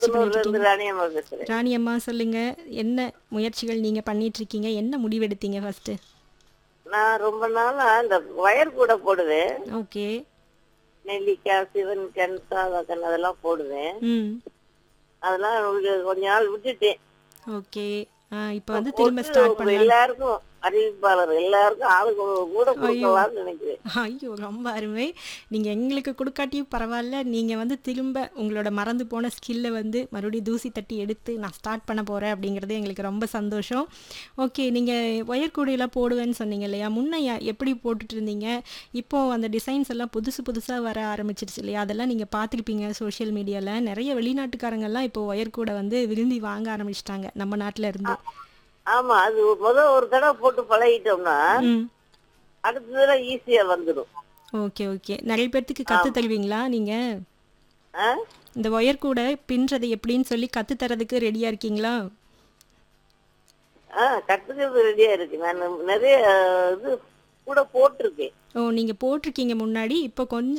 புத்தனூர்ல இருந்து ராணியம்மா பேசுறேன் ராணி அம்மா சொல்லுங்க என்ன முயற்சிகள் நீங்க பண்ணிட்டு இருக்கீங்க என்ன முடிவெடுத்தீங்க ஃபர்ஸ்ட் நான் ரொம்ப நாளா இந்த வயர் கூட போடுவேன் ஓகே நெல்லிக்காய் சிவன் கண் சாதக்கண் அதெல்லாம் போடுவேன் ம் அதெல்லாம் ஒரு கொஞ்ச நாள் விட்டுட்டேன் ஓகே இப்போ வந்து திரும்ப ஸ்டார்ட் உங்க பண்ணலாம் எல்லாருக்கும் அறிவிப்பாளர் எல்லாருக்கும் ஆளுக்கு கூட கொடுக்கலாம்னு நினைக்கிறேன் ஐயோ ரொம்ப அருமை நீங்கள் எங்களுக்கு கொடுக்காட்டியும் பரவாயில்ல நீங்கள் வந்து திரும்ப உங்களோட மறந்து போன ஸ்கில்லை வந்து மறுபடியும் தூசி தட்டி எடுத்து நான் ஸ்டார்ட் பண்ண போகிறேன் அப்படிங்கிறது எங்களுக்கு ரொம்ப சந்தோஷம் ஓகே நீங்கள் ஒயர் கூடையெல்லாம் போடுவேன்னு சொன்னீங்க இல்லையா முன்ன யா- எப்படி போட்டுட்டு இருந்தீங்க இப்போ அந்த டிசைன்ஸ் எல்லாம் புதுசு புதுசாக வர ஆரம்பிச்சிருச்சு இல்லையா அதெல்லாம் நீங்கள் பார்த்துருப்பீங்க சோஷியல் மீடியாவில் நிறைய வெளிநாட்டுக்காரங்கெல்லாம் இப்போ ஒயர் கூடை வந்து விரும்பி வாங்க ஆரம்பிச்சிட்டாங்க நம்ம நாட்டில் இருந்து ஆமா அது முத ஒரு தடவை போட்டு பழகிட்டோம்னா ம் அடுத்த தடவை ஈஸியா வந்துடும் ஓகே ஓகே நிறைய பேர்த்துக்கு கற்று தருவீங்களா நீங்கள் ஆ? இந்த ஒயர் கூட பின்றது எப்படின்னு சொல்லி கத்து தரதுக்கு ரெடியா இருக்கீங்களா ஆ கத்துக்கிறது ரெடியா இருக்கு நான் நிறைய இது கூட போட்டிருக்கேன் ஓ நீங்க போட்டிருக்கீங்க முன்னாடி இப்போ கொஞ்சம்